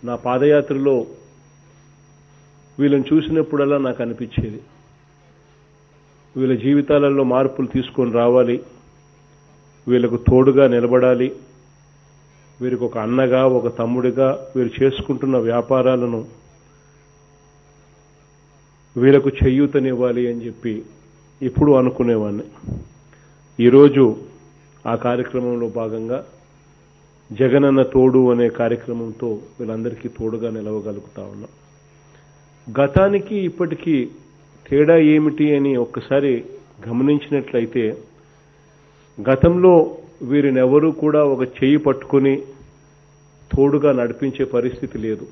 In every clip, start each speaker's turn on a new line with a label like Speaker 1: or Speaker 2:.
Speaker 1: నా పాదయాత్రలో వీళ్ళని చూసినప్పుడల్లా నాకు అనిపించేది వీళ్ళ జీవితాలలో మార్పులు తీసుకొని రావాలి వీళ్ళకు తోడుగా నిలబడాలి వీరికి ఒక అన్నగా ఒక తమ్ముడిగా వీరు చేసుకుంటున్న వ్యాపారాలను వీళ్ళకు చేయూతనివ్వాలి అని చెప్పి ఇప్పుడు అనుకునేవాడిని ఈరోజు ఆ కార్యక్రమంలో భాగంగా జగనన్న తోడు అనే కార్యక్రమంతో వీళ్ళందరికీ తోడుగా నిలవగలుగుతా ఉన్నాం గతానికి ఇప్పటికీ తేడా ఏమిటి అని ఒక్కసారి గమనించినట్లయితే గతంలో వీరిని ఎవరూ కూడా ఒక చెయ్యి పట్టుకుని తోడుగా నడిపించే పరిస్థితి లేదు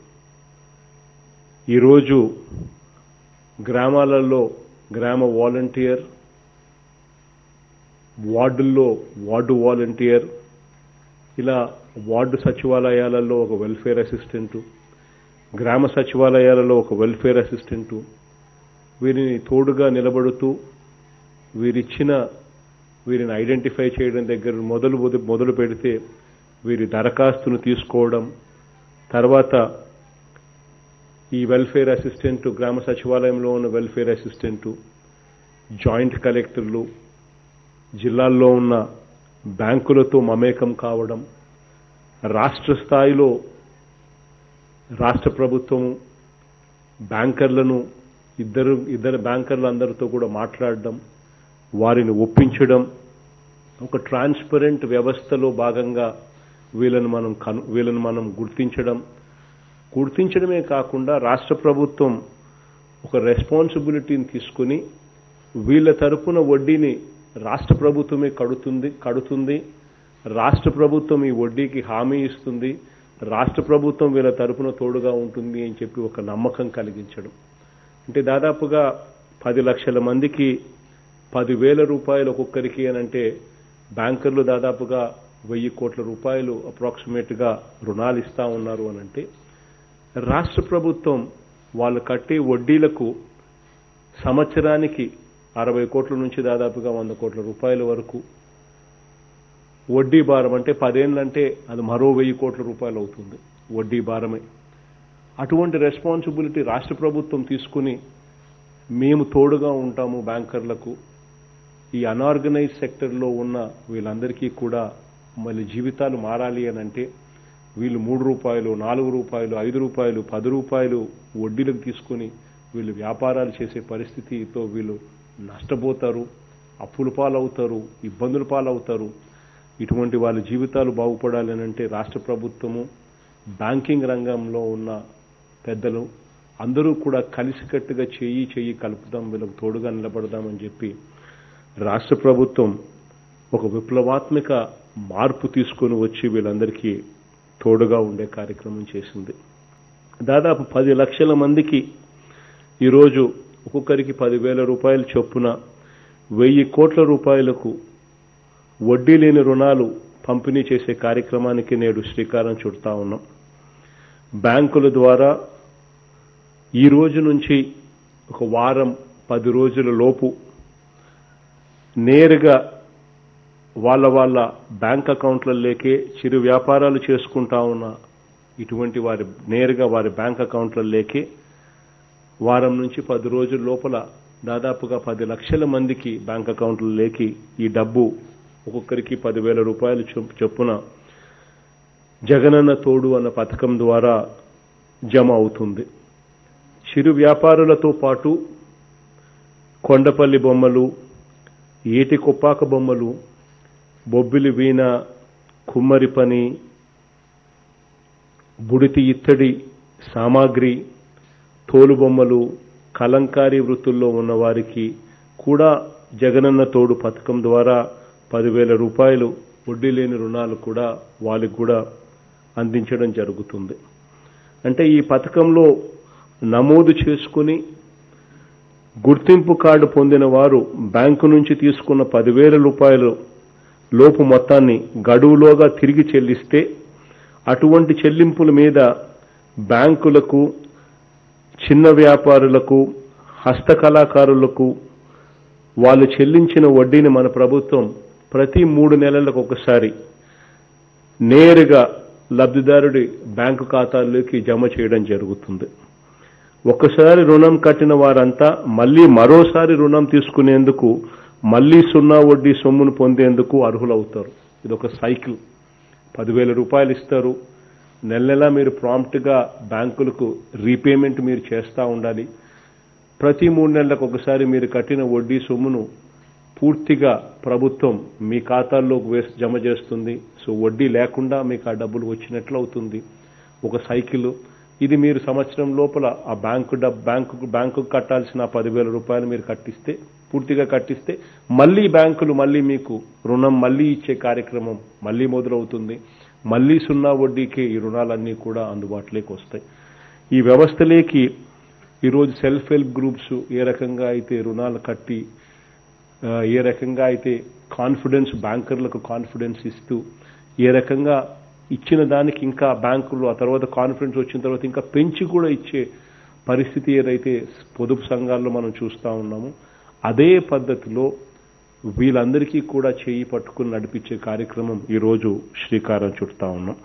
Speaker 1: ఈరోజు గ్రామాలలో గ్రామ వాలంటీర్ వార్డుల్లో వార్డు వాలంటీర్ ఇలా వార్డు సచివాలయాలలో ఒక వెల్ఫేర్ అసిస్టెంటు గ్రామ సచివాలయాలలో ఒక వెల్ఫేర్ అసిస్టెంటు వీరిని తోడుగా నిలబడుతూ వీరిచ్చిన వీరిని ఐడెంటిఫై చేయడం దగ్గర మొదలు మొద- మొదలు పెడితే వీరి దరఖాస్తును తీసుకోవడం తర్వాత ఈ వెల్ఫేర్ అసిస్టెంట్ గ్రామ సచివాలయంలో ఉన్న వెల్ఫేర్ అసిస్టెంటు జాయింట్ కలెక్టర్లు జిల్లాల్లో ఉన్న బ్యాంకులతో మమేకం కావడం రాష్ట్ర స్థాయిలో రాష్ట్ర ప్రభుత్వము బ్యాంకర్లను ఇద్దరు ఇద్దరు బ్యాంకర్లు అందరితో కూడా మాట్లాడడం వారిని ఒప్పించడం ఒక ట్రాన్స్పరెంట్ వ్యవస్థలో భాగంగా వీళ్ళని మనం కను వీళ్ళని మనం గుర్తించడం గుర్తించడమే కాకుండా రాష్ట్ర ప్రభుత్వం ఒక రెస్పాన్సిబిలిటీని తీసుకుని వీళ్ళ తరపున వడ్డీని రాష్ట్ర ప్రభుత్వమే కడుతుంది కడుతుంది రాష్ట్ర ప్రభుత్వం ఈ వడ్డీకి హామీ ఇస్తుంది రాష్ట్ర ప్రభుత్వం వీళ్ళ తరపున తోడుగా ఉంటుంది అని చెప్పి ఒక నమ్మకం కలిగించడం అంటే దాదాపుగా పది లక్షల మందికి పదివేల రూపాయలు ఒక్కొక్కరికి అని అంటే బ్యాంకర్లు దాదాపుగా వెయ్యి కోట్ల రూపాయలు అప్రాక్సిమేట్గా రుణాలు ఇస్తా ఉన్నారు అని అంటే రాష్ట్ర ప్రభుత్వం వాళ్ళు కట్టే వడ్డీలకు సంవత్సరానికి అరవై కోట్ల నుంచి దాదాపుగా వంద కోట్ల రూపాయల వరకు వడ్డీ భారం అంటే పదేళ్ళంటే అది మరో వెయ్యి కోట్ల రూపాయలు అవుతుంది వడ్డీ భారమే అటువంటి రెస్పాన్సిబిలిటీ రాష్ట్ర ప్రభుత్వం తీసుకుని మేము తోడుగా ఉంటాము బ్యాంకర్లకు ఈ అనార్గనైజ్ సెక్టర్లో ఉన్న వీళ్ళందరికీ కూడా మళ్ళీ జీవితాలు మారాలి అని అంటే వీళ్ళు మూడు రూపాయలు నాలుగు రూపాయలు ఐదు రూపాయలు పది రూపాయలు వడ్డీలకు తీసుకుని వీళ్ళు వ్యాపారాలు చేసే పరిస్థితితో వీళ్ళు నష్టపోతారు అప్పుల పాలవుతారు ఇబ్బందుల పాలవుతారు ఇటువంటి వాళ్ళ జీవితాలు బాగుపడాలి అని అంటే రాష్ట్ర ప్రభుత్వము బ్యాంకింగ్ రంగంలో ఉన్న పెద్దలు అందరూ కూడా కలిసికట్టుగా చేయి చేయి కలుపుదాం వీళ్ళకు తోడుగా నిలబడదామని చెప్పి రాష్ట్ర ప్రభుత్వం ఒక విప్లవాత్మక మార్పు తీసుకొని వచ్చి వీళ్ళందరికీ తోడుగా ఉండే కార్యక్రమం చేసింది దాదాపు పది లక్షల మందికి ఈరోజు ఒక్కొక్కరికి పదివేల రూపాయలు చొప్పున వెయ్యి కోట్ల రూపాయలకు వడ్డీ లేని రుణాలు పంపిణీ చేసే కార్యక్రమానికి నేడు శ్రీకారం చుడతా ఉన్నాం బ్యాంకుల ద్వారా ఈ రోజు నుంచి ఒక వారం పది రోజుల లోపు నేరుగా వాళ్ళ వాళ్ళ బ్యాంక్ అకౌంట్లలోకే చిరు వ్యాపారాలు చేసుకుంటా ఉన్న ఇటువంటి వారి నేరుగా వారి బ్యాంక్ అకౌంట్లలోకే వారం నుంచి పది రోజుల లోపల దాదాపుగా పది లక్షల మందికి బ్యాంక్ అకౌంట్లలోకి ఈ డబ్బు ఒక్కొక్కరికి పదివేల రూపాయలు చొప్- చొప్పున జగనన్న తోడు అన్న పథకం ద్వారా జమ అవుతుంది చిరు వ్యాపారులతో పాటు కొండపల్లి బొమ్మలు ఏటి కొప్పాక బొమ్మలు బొబ్బిలి వీణ కుమ్మరి పని బుడితి ఇత్తడి సామాగ్రి తోలుబొమ్మలు కలంకారీ వృత్తుల్లో ఉన్న వారికి కూడా జగనన్న తోడు పథకం ద్వారా పదివేల రూపాయలు వడ్డీ లేని రుణాలు కూడా వాళ్ళకి కూడా అందించడం జరుగుతుంది అంటే ఈ పథకంలో నమోదు చేసుకుని గుర్తింపు కార్డు పొందిన వారు బ్యాంకు నుంచి తీసుకున్న పదివేల రూపాయలు లోపు మొత్తాన్ని గడువులోగా తిరిగి చెల్లిస్తే అటువంటి చెల్లింపుల మీద బ్యాంకులకు చిన్న వ్యాపారులకు హస్తకళాకారులకు వాళ్ళు చెల్లించిన వడ్డీని మన ప్రభుత్వం ప్రతి మూడు నెలలకు ఒకసారి నేరుగా లబ్ధిదారుడి బ్యాంకు ఖాతాల్లోకి జమ చేయడం జరుగుతుంది ఒకసారి రుణం కట్టిన వారంతా మళ్ళీ మరోసారి రుణం తీసుకునేందుకు మళ్ళీ సున్నా వడ్డీ సొమ్మును పొందేందుకు అర్హులవుతారు ఇది ఒక సైకిల్ పదివేల రూపాయలు ఇస్తారు నెల నెలా మీరు ప్రాంప్ట్గా బ్యాంకులకు రీపేమెంట్ మీరు చేస్తూ ఉండాలి ప్రతి మూడు నెలలకు ఒకసారి మీరు కట్టిన వడ్డీ సొమ్మును పూర్తిగా ప్రభుత్వం మీ ఖాతాల్లోకి వేసి జమ చేస్తుంది సో వడ్డీ లేకుండా మీకు ఆ డబ్బులు వచ్చినట్లు అవుతుంది ఒక సైకిల్ ఇది మీరు సంవత్సరం లోపల ఆ బ్యాంకు డబ్ బ్యాంకు బ్యాంకుకు కట్టాల్సిన పదివేల రూపాయలు మీరు కట్టిస్తే పూర్తిగా కట్టిస్తే మళ్ళీ బ్యాంకులు మళ్ళీ మీకు రుణం మళ్ళీ ఇచ్చే కార్యక్రమం మళ్ళీ మొదలవుతుంది మళ్ళీ సున్నా వడ్డీకి ఈ రుణాలన్నీ కూడా అందుబాటులోకి వస్తాయి ఈ వ్యవస్థలోకి ఈరోజు సెల్ఫ్ హెల్ప్ గ్రూప్స్ ఏ రకంగా అయితే రుణాలు కట్టి ఆ, ఏ రకంగా అయితే కాన్ఫిడెన్స్ బ్యాంకర్లకు కాన్ఫిడెన్స్ ఇస్తూ ఏ రకంగా ఇచ్చిన దానికి ఇంకా బ్యాంకులు ఆ తర్వాత కాన్ఫిడెన్స్ వచ్చిన తర్వాత ఇంకా పెంచి కూడా ఇచ్చే పరిస్థితి ఏదైతే పొదుపు సంఘాల్లో మనం చూస్తూ ఉన్నామో అదే పద్ధతిలో వీళ్ళందరికీ కూడా చేయి పట్టుకుని నడిపించే కార్యక్రమం ఈరోజు శ్రీకారం చుడతా ఉన్నాం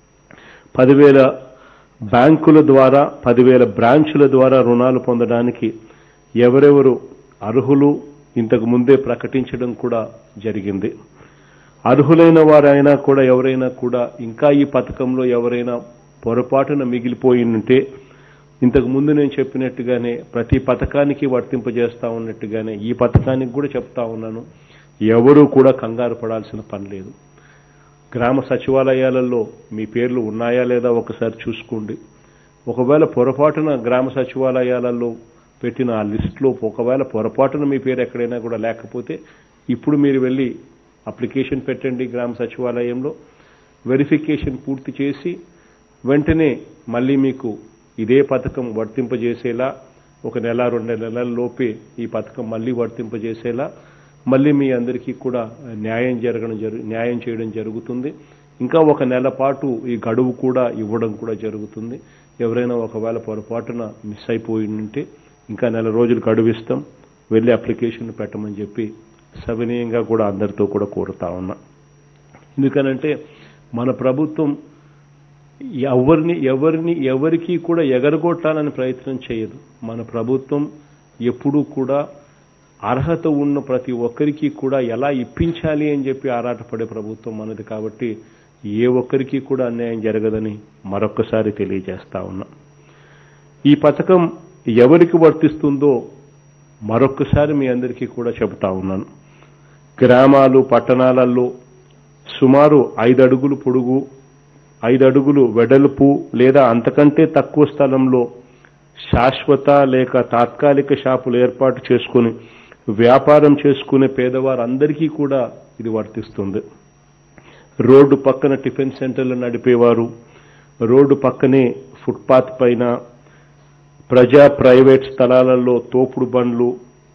Speaker 1: పదివేల బ్యాంకుల ద్వారా పదివేల బ్రాంచుల ద్వారా రుణాలు పొందడానికి ఎవరెవరు అర్హులు ఇంతకు ముందే ప్రకటించడం కూడా జరిగింది అర్హులైన వారైనా కూడా ఎవరైనా కూడా ఇంకా ఈ పథకంలో ఎవరైనా పొరపాటున మిగిలిపోయి ఉంటే ఇంతకు ముందు నేను చెప్పినట్టుగానే ప్రతి పథకానికి వర్తింపజేస్తా ఉన్నట్టుగానే ఈ పథకానికి కూడా చెప్తా ఉన్నాను ఎవరూ కూడా కంగారు పడాల్సిన పని లేదు గ్రామ సచివాలయాలలో మీ పేర్లు ఉన్నాయా లేదా ఒకసారి చూసుకోండి ఒకవేళ పొరపాటున గ్రామ సచివాలయాలలో పెట్టిన ఆ లిస్టులో ఒకవేళ పొరపాటున మీ పేరు ఎక్కడైనా కూడా లేకపోతే ఇప్పుడు మీరు వెళ్ళి అప్లికేషన్ పెట్టండి గ్రామ సచివాలయంలో వెరిఫికేషన్ పూర్తి చేసి వెంటనే మళ్ళీ మీకు ఇదే పథకం వర్తింపజేసేలా ఒక నెల రెండు నెలల లోపే ఈ పథకం మళ్ళీ వర్తింపజేసేలా మళ్ళీ మీ అందరికీ కూడా న్యాయం జరగడం జరు న్యాయం చేయడం జరుగుతుంది ఇంకా ఒక నెల పాటు ఈ గడువు కూడా ఇవ్వడం కూడా జరుగుతుంది ఎవరైనా ఒకవేళ పొరపాటున మిస్ అయిపోయి ఉంటే ఇంకా నెల రోజులు గడువు ఇస్తాం వెళ్ళి అప్లికేషన్ పెట్టమని చెప్పి సవినీయంగా కూడా అందరితో కూడా కోరుతా ఉన్నా ఎందుకనంటే మన ప్రభుత్వం ఎవరిని ఎవరిని ఎవరికి కూడా ఎగరగొట్టాలని ప్రయత్నం చేయదు మన ప్రభుత్వం ఎప్పుడూ కూడా అర్హత ఉన్న ప్రతి ఒక్కరికి కూడా ఎలా ఇప్పించాలి అని చెప్పి ఆరాటపడే ప్రభుత్వం మనది కాబట్టి ఏ ఒక్కరికి కూడా అన్యాయం జరగదని మరొక్కసారి తెలియజేస్తా ఉన్నా ఈ పథకం ఎవరికి వర్తిస్తుందో మరొక్కసారి మీ అందరికీ కూడా చెబుతా ఉన్నాను గ్రామాలు పట్టణాలలో సుమారు ఐదు అడుగులు పొడుగు ఐదు అడుగులు వెడల్పు లేదా అంతకంటే తక్కువ స్థలంలో శాశ్వత లేక తాత్కాలిక షాపులు ఏర్పాటు చేసుకుని వ్యాపారం చేసుకునే పేదవారందరికీ కూడా ఇది వర్తిస్తుంది రోడ్డు పక్కన టిఫిన్ సెంటర్లు నడిపేవారు రోడ్డు పక్కనే ఫుట్పాత్ పైన ప్రజా ప్రైవేట్ స్థలాలలో తోపుడు బండ్లు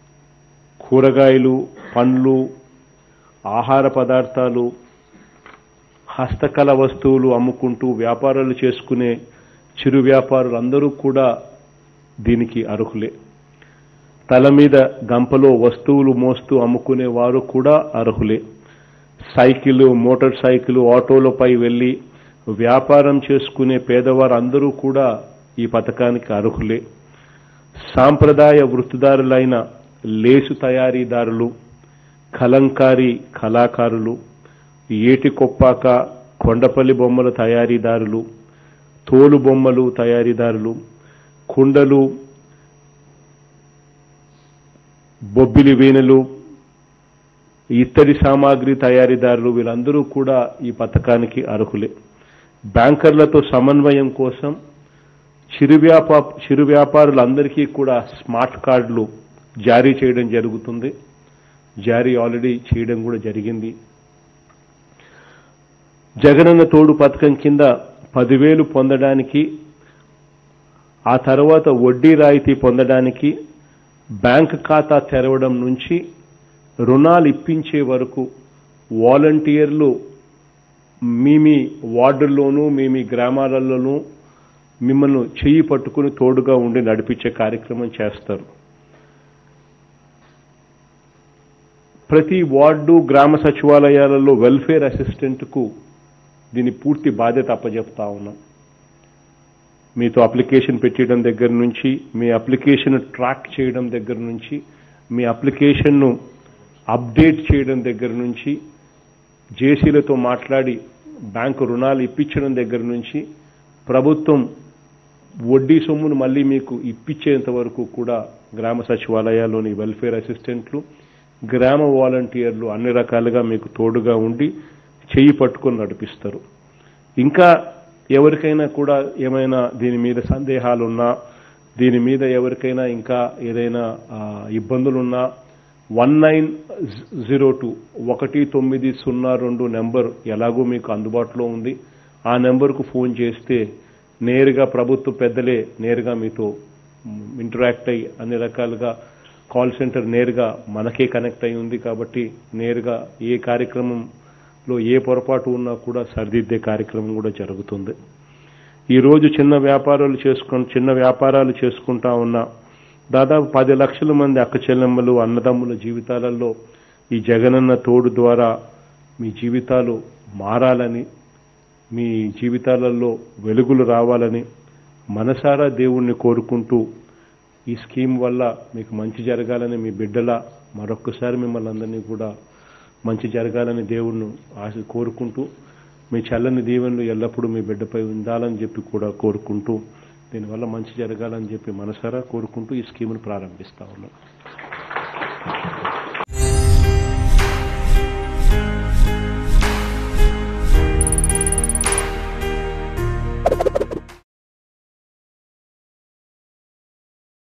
Speaker 1: కూరగాయలు పండ్లు ఆహార పదార్థాలు హస్తకళ వస్తువులు అమ్ముకుంటూ వ్యాపారాలు చేసుకునే చిరు వ్యాపారులు అందరూ కూడా దీనికి అర్హులే తల మీద గంపలో వస్తువులు మోస్తూ అమ్ముకునే వారు కూడా అర్హులే సైకిల్ మోటార్ సైకిల్ ఆటోలపై వెళ్ళి వ్యాపారం చేసుకునే పేదవారు అందరూ కూడా ఈ పథకానికి అర్హులే సాంప్రదాయ వృత్తిదారులైన లేసు తయారీదారులు కలంకారీ కళాకారులు ఏటి కొప్పాక కొండపల్లి బొమ్మల తయారీదారులు తోలు బొమ్మలు తయారీదారులు కుండలు బొబ్బిలి వీణలు ఇత్తడి సామాగ్రి తయారీదారులు వీళ్ళందరూ కూడా ఈ పథకానికి అర్హులే బ్యాంకర్లతో సమన్వయం కోసం చిరు వ్యాపా చిరు వ్యాపారులందరికీ కూడా స్మార్ట్ కార్డులు జారీ చేయడం జరుగుతుంది జారీ ఆల్రెడీ చేయడం కూడా జరిగింది జగనన్న తోడు పథకం కింద పదివేలు పొందడానికి ఆ తర్వాత వడ్డీ రాయితీ పొందడానికి బ్యాంక్ ఖాతా తెరవడం నుంచి రుణాలు ఇప్పించే వరకు వాలంటీర్లు మీ మీ వార్డుల్లోనూ మీ మీ గ్రామాలలోనూ మిమ్మల్ని చెయ్యి పట్టుకుని తోడుగా ఉండి నడిపించే కార్యక్రమం చేస్తారు ప్రతి వార్డు గ్రామ సచివాలయాలలో వెల్ఫేర్ అసిస్టెంట్కు దీని పూర్తి బాధ్యత అప్పచెప్తా ఉన్నాం మీతో అప్లికేషన్ పెట్టడం దగ్గర నుంచి మీ అప్లికేషన్ ట్రాక్ చేయడం దగ్గర నుంచి మీ అప్లికేషన్ను అప్డేట్ చేయడం దగ్గర నుంచి జేసీలతో మాట్లాడి బ్యాంకు రుణాలు ఇప్పించడం దగ్గర నుంచి ప్రభుత్వం వడ్డీ సొమ్మును మళ్ళీ మీకు ఇప్పించేంత వరకు కూడా గ్రామ సచివాలయాల్లోని వెల్ఫేర్ అసిస్టెంట్లు గ్రామ వాలంటీర్లు అన్ని రకాలుగా మీకు తోడుగా ఉండి చెయ్యి పట్టుకొని నడిపిస్తారు ఇంకా ఎవరికైనా కూడా ఏమైనా దీని మీద సందేహాలున్నా దీని మీద ఎవరికైనా ఇంకా ఏదైనా ఆ, ఇబ్బందులున్నా వన్ నైన్ జీరో టూ ఒకటి తొమ్మిది సున్నా రెండు నెంబర్ ఎలాగో మీకు అందుబాటులో ఉంది ఆ నెంబర్కు ఫోన్ చేస్తే నేరుగా ప్రభుత్వ పెద్దలే నేరుగా మీతో ఇంటరాక్ట్ అయ్యి అన్ని రకాలుగా కాల్ సెంటర్ నేరుగా మనకే కనెక్ట్ అయి ఉంది కాబట్టి నేరుగా ఏ కార్యక్రమంలో ఏ పొరపాటు ఉన్నా కూడా సరిదిద్దే కార్యక్రమం కూడా జరుగుతుంది ఈరోజు చిన్న వ్యాపారాలు చేసుకుని చిన్న వ్యాపారాలు చేసుకుంటా ఉన్న దాదాపు పది లక్షల మంది అక్క చెల్లెమ్మలు అన్నదమ్ముల జీవితాలలో ఈ జగనన్న తోడు ద్వారా మీ జీవితాలు మారాలని మీ జీవితాలలో వెలుగులు రావాలని మనసారా దేవుణ్ణి కోరుకుంటూ ఈ స్కీమ్ వల్ల మీకు మంచి జరగాలని మీ బిడ్డల మరొక్కసారి మిమ్మల్ని అందరినీ కూడా మంచి జరగాలని దేవుణ్ణి ఆశ కోరుకుంటూ మీ చల్లని దీవెనలు ఎల్లప్పుడూ మీ బిడ్డపై ఉండాలని చెప్పి కూడా కోరుకుంటూ దీనివల్ల మంచి జరగాలని చెప్పి మనసారా కోరుకుంటూ ఈ స్కీమ్ను ప్రారంభిస్తా ఉన్నాం